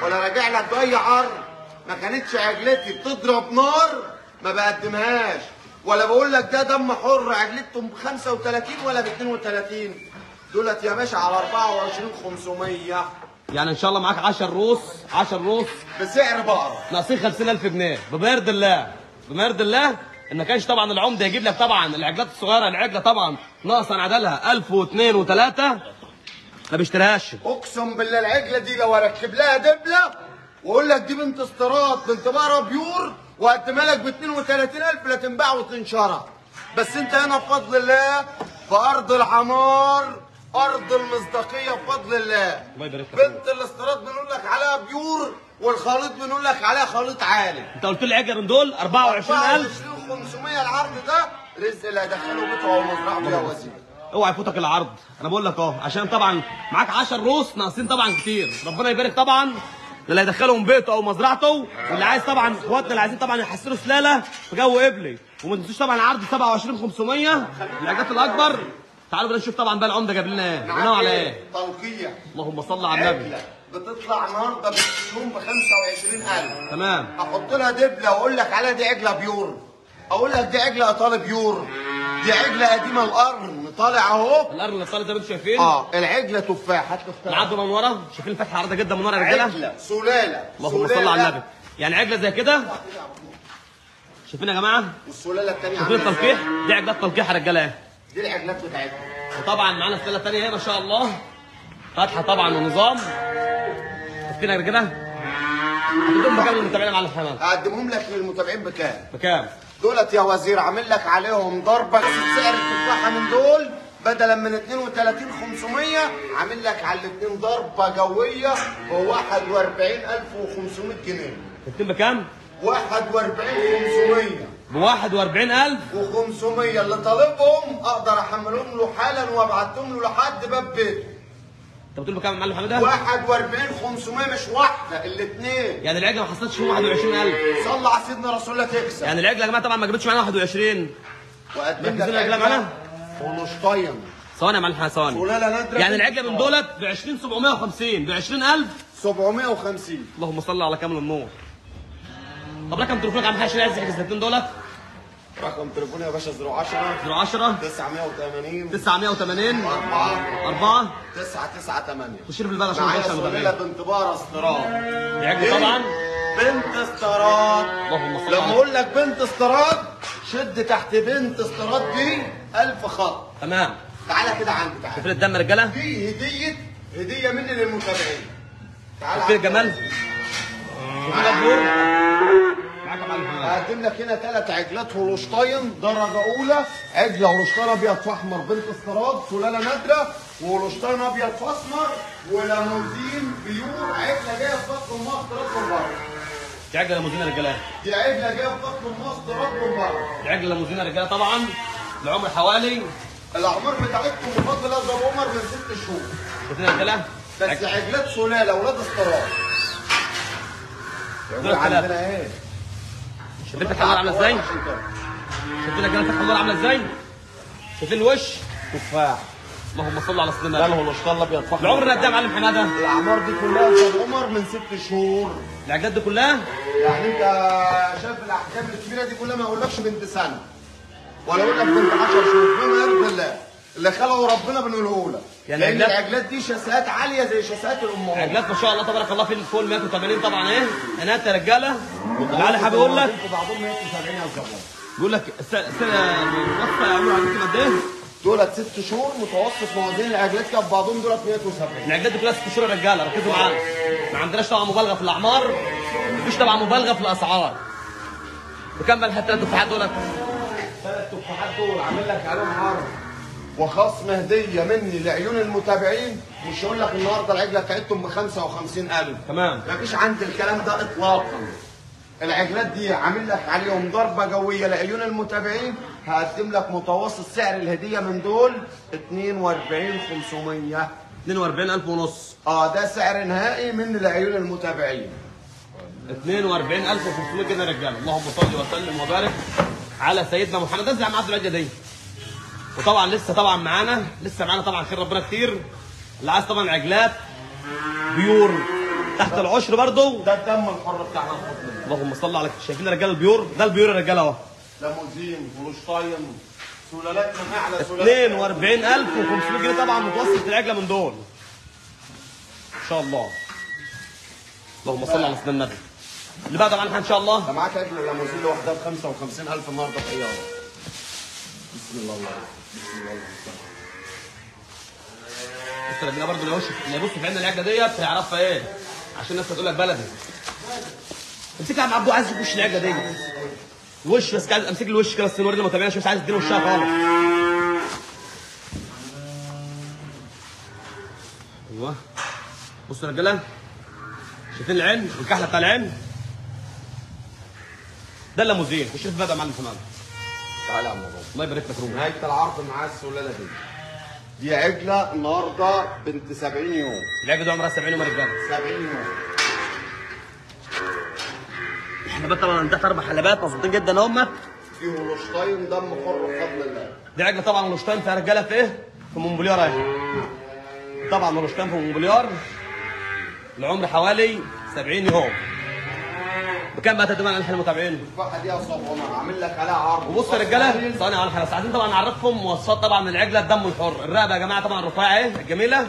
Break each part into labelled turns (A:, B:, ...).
A: ولا راجع لك باي عرض ما كانتش عجلتي بتضرب نار ما بقدمهاش ولا بقول لك ده دم حر عجلتهم ب 35 ولا ب 32 دولت يا باشا على 24 500
B: يعني ان شاء الله معاك 10 روس 10 روس
A: بسعر بقره
B: ناقصين 50000 جنيه بمرد الله بمرد الله ان ما كانش طبعا العمده يجيب لك طبعا العجلات الصغيره العجله طبعا ناقصه عن عدلها 1002 و3 ما بيشتريهاش
A: اقسم بالله العجله دي لو اركب لها دبله واقول لك دي بنت استيراد بنت بقره بيور وهقدمها لك ب 32000 لا تنباع وتنشرها بس انت هنا بفضل الله في ارض العمار ارض المصداقيه بفضل الله
B: الله يبارك لك.
A: بنت الاستيراد بنقول لك عليها بيور والخليط بنقول لك عليها خليط عالي
B: انت قلت لي عجله من دول 24000
A: 24500 العرض ده رزق اللي هيدخله بيته او مزرعته يا وزير
B: اوعى يفوتك العرض انا بقول لك اهو عشان طبعا معاك 10 روس ناقصين طبعا كتير ربنا يبارك طبعا اللي هيدخلهم بيته او مزرعته واللي عايز طبعا اخواتنا اللي عايزين طبعا يحسنوا سلاله في جو قبلي وما تنسوش طبعا عرض 27500 العجلات الاكبر تعالوا بقى نشوف طبعا بقى العمده جاب لنا ايه بناء على ايه
A: تلقيح
B: اللهم صل على النبي
A: عجلة بتطلع النهارده باليوم ب 25000
B: تمام
A: احط لها دبله واقول لك عليها دي عجله بيور اقول لك دي عجله ايطالي بيور دي عجله قديمه القرن طالع اهو
B: الارض اللي طالع زي ما انتم شايفين
A: اه العجله تفاح هات تفاح
B: معدوا من ورا شايفين الفتحه عريضه جدا من ورا يا رجاله
A: عجله سلاله
B: اللهم صل
A: سلالة.
B: على النبي يعني عجله زي كده شايفين يا جماعه
A: والسلاله الثانيه
B: شايفين التلقيح دي عجلات تلقيح يا رجاله اهي
A: دي العجلات بتاعتها
B: وطبعا معانا سلاله ثانيه اهي ما شاء الله فاتحه طبعا ونظام شايفين يا رجاله هتدوم بكام للمتابعين على الحمام
A: هقدمهم لك للمتابعين بكام
B: بكام
A: دولت يا وزير عامل لك عليهم ضربه سعر التفاحه من دول بدلا من 32 500 عامل لك على الاثنين ضربه جويه ب 41500 جنيه
B: شايفين بكام
A: 41500
B: ب 41000
A: و500 اللي طالبهم اقدر احملهم له حالا وابعتهم له لحد باب بيته
B: انت بتقول بكام يا معلم حماده
A: 41500 مش واحده الاثنين
B: يعني العجله ما حصلتش فيهم 21000
A: صلى على سيدنا رسول الله تكسب
B: يعني العجله يا جماعه طبعا ما جابتش معانا 21
A: وقدم
B: مركزين العجلة معانا؟
A: ونشطين
B: ثواني يا معلم حماده ثواني
A: ولاله نادره
B: يعني العجله من دولت ب 20750 ب 20000
A: 750
B: اللهم صل على كامل النور طب رقم تليفونك عم حاجه عايز يحجز الاثنين دولت
A: رقم تليفوني يا باشا 010
B: 010
A: 980
B: 980
A: 4
B: 4
A: 998
B: تشير بالبلد عشان
A: معايا
B: نخش على
A: سلالة
B: المتابعين
A: بنت بقرة استيراد
B: العجل طبعا
A: بنت استيراد
B: اللهم صل
A: لما
B: على
A: اقول لك بنت استيراد شد تحت بنت استيراد دي 1000 خط
B: تمام
A: تعالى كده عندي تعالى
B: شايفين الدم يا رجاله
A: دي هدية هدية مني للمتابعين تعالى
B: شايفين
A: عندي.
B: الجمال شايفين الدور معاك يا معلم حماد
A: هقدم لك هنا ثلاث عجلات هولشتاين درجة أولى عجلة هولشتاين أبيض في أحمر بنت استيراد سلالة نادرة وهولشتاين أبيض في أسمر ولاموزين بيور عجلة جاية في بطن أمها استيراد من بره
B: دي عجله ليموزين يا رجاله
A: دي عجلة جاية في بطن أمها استيراد من بره
B: دي عجله ليموزين يا رجاله طبعا العمر حوالي
A: الأعمار بتاعتكم بفضل الله زي عمر من ست شهور
B: شايفين يا رجاله
A: بس عجلات سلالة أولاد استيراد
B: دول الثلاثة.
A: عندنا إيه؟
B: شايفين فتح النار عامله ازاي شايفين يا رجاله فتح النار عامله ازاي شايفين الوش
A: تفاح
B: اللهم صل على سيدنا
A: ده
B: النبي
A: الهولشتاين الأبيض في أحمر.
B: العمر قد ايه يا معلم حماده
A: الأعمار دي كلها زي عمر من ست شهور
B: العجلات دي كلها
A: يعني انت شايف الاحجام الكبيره دي كلها ما اقولكش بنت سنه ولا اقول لك بنت 10 شهور بما يرضي الله اللي خلقه ربنا بنقوله لك
B: يعني
A: لان
B: عجلات-
A: العجلات دي شاسات عاليه زي شاسات الامهات
B: عجلات ما شاء الله تبارك الله في الفول 180 طبعا ايه انات يا رجاله تعالى حابب اقول لك
A: بعضهم 170 يا زلمه
B: بيقول لك الس- الس- الوصفه يعملوا عجلتين قد ايه؟
A: دولت ست شهور متوسط موازين العجلات كان بعضهم دولت 170
B: العجلات دي كلها ست شهور يا رجاله ركزوا معانا ما عندناش طبعا مبالغه في الاعمار مفيش طبعا مبالغه في الاسعار بكم بقى الثلاث تفاحات دولت؟
A: ثلاث تفاحات دول عامل لك عليهم عرض وخصم هديه مني لعيون المتابعين مش هقول لك النهارده العجله بتاعتهم ب 55000
B: تمام
A: مفيش عندي الكلام ده اطلاقا العجلات دي عامل لك عليهم ضربه جويه لعيون المتابعين هقدم لك متوسط سعر الهديه من دول 42500
B: 42000 ونص
A: اه ده سعر نهائي من لعيون المتابعين
B: 42500 جنيه يا رجاله اللهم صل وسلم وبارك على سيدنا محمد ده زي عم عبد العزيز دي وطبعا لسه طبعا معانا لسه معانا طبعا خير ربنا كتير اللي عايز طبعا عجلات بيور تحت العشر برضو
A: ده الدم الحر بتاعنا الفضل
B: اللهم صل على شايفين الرجاله البيور ده البيور الرجاله اهو
A: ليموزين ولوشتاين سلالات من اعلى سلالات
B: 42500 جنيه طبعا متوسط العجله من دول ان شاء الله اللهم صل على سيدنا النبي اللي بعد عنها ان شاء الله
A: ده معاك عجل ليموزين لوحدها ب 55000 النهارده في ايام بسم الله الله بسم الله الله
B: بص الرجاله برضه اللي يبص اللي يبص في عين العجله ديت هيعرفها ايه عشان الناس هتقول لك بلدي امسك يا عم عبدو عايز يخش العجله دي الوش بس عايز امسك الوش كده بس نوري المتابعين عشان مش عايز اديله وشها خالص ايوه بصوا يا رجاله شايفين العين والكحله بتاع العين ده الليموزين خش في بقى يا معلم كمان
A: تعالى يا عم بابا
B: الله يبارك لك روح
A: نهايه العرض معاه السلاله دي دي عجله النهارده بنت 70 يوم
B: العجله دي عمرها 70 يوم يا رجاله
A: 70 يوم
B: الحلبات طبعا عندها اربع حلبات مظبوطين جدا هم
A: دي هولوشتاين دم حر بفضل الله
B: دي عجله طبعا هولشتاين فيها رجاله في ايه؟ في مونبوليار اهي طبعا هولشتاين في مونبوليار العمر حوالي 70 يوم بكام بقى تقدم على الحين المتابعين؟
A: الفحه دي يا صاحبي انا عامل لك عليها عرض
B: وبصوا يا رجاله ثواني على حاجه عايزين طبعا نعرفكم مواصفات طبعا العجله الدم الحر الرقبه يا جماعه طبعا الرفيعه ايه الجميله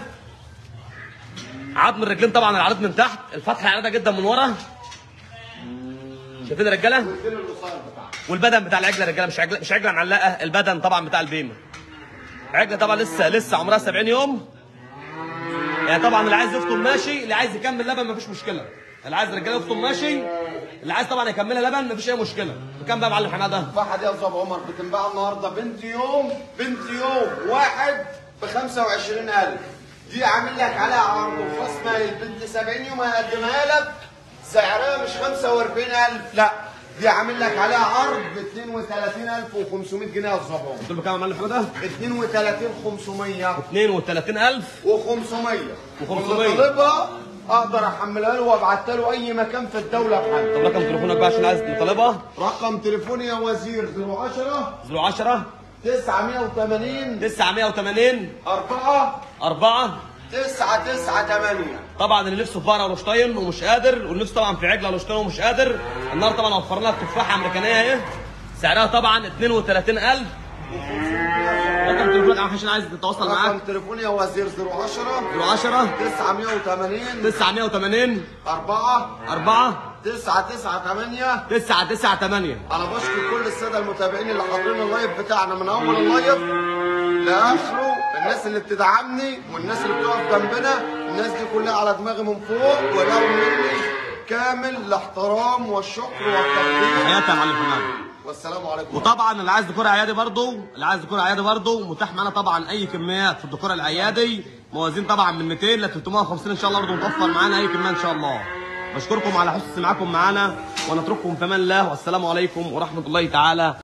B: عظم الرجلين طبعا العريض من تحت الفتحه عريضه جدا من ورا شايفين يا رجاله
A: الدين القصير بتاعها
B: والبدن بتاع العجله يا رجاله مش عجله مش عجله معلقه البدن طبعا بتاع البيمه عجله طبعا لسه لسه عمرها 70 يوم يعني طبعا اللي عايز يفطم ماشي اللي عايز يكمل لبن مفيش مشكله اللي عايز رجاله يفطم ماشي اللي عايز طبعا يكملها لبن مفيش اي مشكله بكام بقى يا معلم حماده
A: الفحه دي يا صاحبي عمر بتنباع النهارده بنت يوم بنت يوم واحد ب 25000 دي عامل لك عليها عرض وخصم البنت 70 يوم هقدمها لك سعرها مش 45000 لا دي عامل لك عليها عرض ب 32500 جنيه يا صاحبي
B: قلت له بكام يا معلم حماده
A: 32500
B: 32000
A: و500
B: و500.
A: واللي طالبها اقدر احملها له وابعتها له اي مكان في الدوله بحاجه
B: طب رقم تليفونك بقى عشان عايز نطالبها
A: رقم تليفوني يا وزير 010
B: 010
A: 980
B: 980
A: 4
B: 4
A: 998
B: طبعا اللي نفسه في بقره ولوشتاين ومش قادر واللي نفسه طبعا في عجله ولوشتاين ومش قادر النهارده طبعا وفرنا لك تفاحه امريكانيه اهي سعرها طبعا 32000 رقم تليفونك عشان عايز تتواصل
A: رقم
B: معاك
A: تليفوني يا وزير 010
B: 010
A: 980
B: 980
A: 4
B: 4
A: 998
B: 998
A: انا بشكر كل الساده المتابعين اللي حاضرين اللايف بتاعنا من اول اللايف لاخره الناس اللي بتدعمني والناس اللي بتقف جنبنا الناس دي كلها على دماغي من فوق ولو مني كامل الاحترام والشكر والتقدير
B: حياتي يا معلم فنان
A: والسلام عليكم
B: وطبعا اللي عايز ديكور عيادي برضه اللي عايز ديكور عيادي برضه متاح معانا طبعا اي كميات في الديكور العيادي موازين طبعا من 200 ل 350 ان شاء الله برضه متوفر معانا اي كميه ان شاء الله بشكركم على حسن سماعكم معانا ونترككم في امان الله والسلام عليكم ورحمه الله تعالى